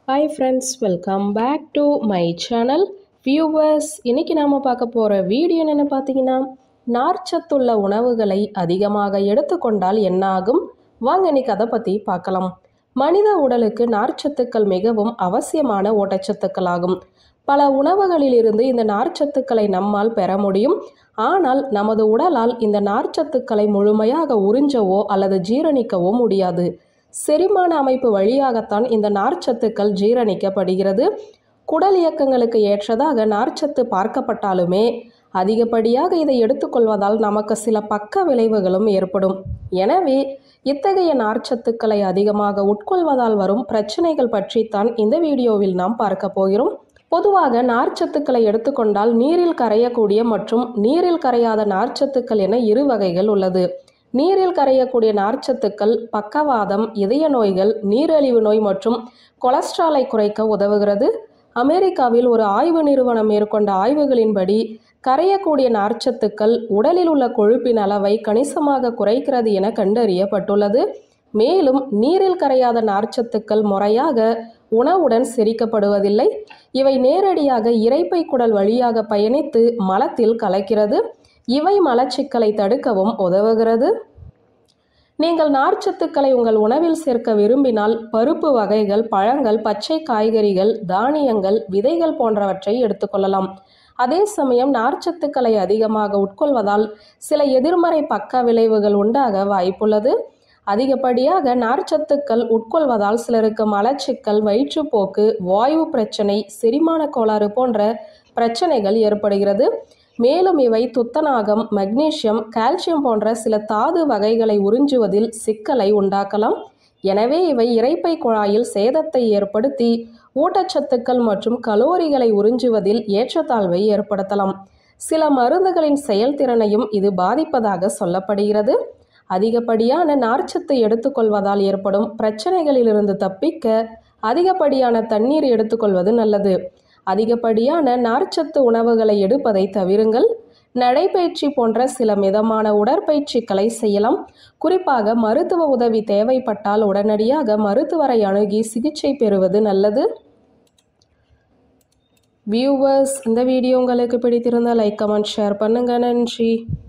hi friends welcome back to my channel viewers இன்னைக்கு நாம் பார்க்க போகிற வீடியோ என்னென்னு பார்த்தீங்கன்னா நார்ச்சத்துள்ள உணவுகளை அதிகமாக எடுத்துக்கொண்டால் என்ன ஆகும் வாங்க இன்னைக்கு அதை பற்றி பார்க்கலாம் மனித உடலுக்கு நார்ச்சத்துக்கள் மிகவும் அவசியமான ஊட்டச்சத்துக்கள் ஆகும் பல உணவுகளிலிருந்து இந்த நார்ச்சத்துக்களை நம்மால் பெற முடியும் ஆனால் நமது உடலால் இந்த நார்ச்சத்துக்களை முழுமையாக உறிஞ்சவோ அல்லது ஜீரணிக்கவோ முடியாது செரிமான அமைப்பு வழியாகத்தான் இந்த நார்ச்சத்துக்கள் ஜீரணிக்கப்படுகிறது குடல் இயக்கங்களுக்கு ஏற்றதாக நார்ச்சத்து பார்க்கப்பட்டாலுமே அதிகப்படியாக இதை எடுத்துக்கொள்வதால் நமக்கு சில பக்க விளைவுகளும் ஏற்படும் எனவே இத்தகைய நார்ச்சத்துக்களை அதிகமாக உட்கொள்வதால் வரும் பிரச்சனைகள் பற்றித்தான் இந்த வீடியோவில் நாம் பார்க்க போகிறோம் பொதுவாக நார்ச்சத்துக்களை எடுத்துக்கொண்டால் நீரில் கரையக்கூடிய மற்றும் நீரில் கரையாத நார்ச்சத்துக்கள் என இரு வகைகள் உள்ளது நீரில் கரையக்கூடிய நார்ச்சத்துக்கள் பக்கவாதம் இதய நோய்கள் நீரிழிவு நோய் மற்றும் கொலஸ்ட்ராலை குறைக்க உதவுகிறது அமெரிக்காவில் ஒரு ஆய்வு நிறுவனம் மேற்கொண்ட ஆய்வுகளின்படி கரையக்கூடிய நார்ச்சத்துக்கள் உடலில் உள்ள கொழுப்பின் அளவை கணிசமாக குறைக்கிறது என கண்டறியப்பட்டுள்ளது மேலும் நீரில் கரையாத நார்ச்சத்துக்கள் முறையாக உணவுடன் செரிக்கப்படுவதில்லை இவை நேரடியாக இரைப்பை குடல் வழியாக பயணித்து மலத்தில் கலக்கிறது இவை மலச்சிக்கலை தடுக்கவும் உதவுகிறது நீங்கள் நார்ச்சத்துக்களை உங்கள் உணவில் சேர்க்க விரும்பினால் பருப்பு வகைகள் பழங்கள் பச்சை காய்கறிகள் தானியங்கள் விதைகள் போன்றவற்றை எடுத்துக்கொள்ளலாம் அதே சமயம் நார்ச்சத்துக்களை அதிகமாக உட்கொள்வதால் சில எதிர்மறை பக்க விளைவுகள் உண்டாக வாய்ப்புள்ளது அதிகப்படியாக நார்ச்சத்துக்கள் உட்கொள்வதால் சிலருக்கு மலச்சிக்கல் வயிற்றுப்போக்கு வாயு பிரச்சனை செரிமான கோளாறு போன்ற பிரச்சனைகள் ஏற்படுகிறது மேலும் இவை துத்தநாகம் மக்னீசியம் கால்சியம் போன்ற சில தாது வகைகளை உறிஞ்சுவதில் சிக்கலை உண்டாக்கலாம் எனவே இவை இரைப்பை குழாயில் சேதத்தை ஏற்படுத்தி ஊட்டச்சத்துக்கள் மற்றும் கலோரிகளை உறிஞ்சுவதில் ஏற்றத்தாழ்வை ஏற்படுத்தலாம் சில மருந்துகளின் செயல்திறனையும் இது பாதிப்பதாக சொல்லப்படுகிறது அதிகப்படியான நார்ச்சத்து எடுத்துக்கொள்வதால் ஏற்படும் பிரச்சனைகளிலிருந்து தப்பிக்க அதிகப்படியான தண்ணீர் எடுத்துக்கொள்வது நல்லது அதிகப்படியான நார்ச்சத்து உணவுகளை எடுப்பதை தவிருங்கள் நடைபயிற்சி போன்ற சில மிதமான உடற்பயிற்சிகளை செய்யலாம் குறிப்பாக மருத்துவ உதவி தேவைப்பட்டால் உடனடியாக மருத்துவரை அணுகி சிகிச்சை பெறுவது நல்லது வியூவர்ஸ் இந்த வீடியோ உங்களுக்கு பிடித்திருந்தால் லைக் கமெண்ட் ஷேர் பண்ணுங்க நன்றி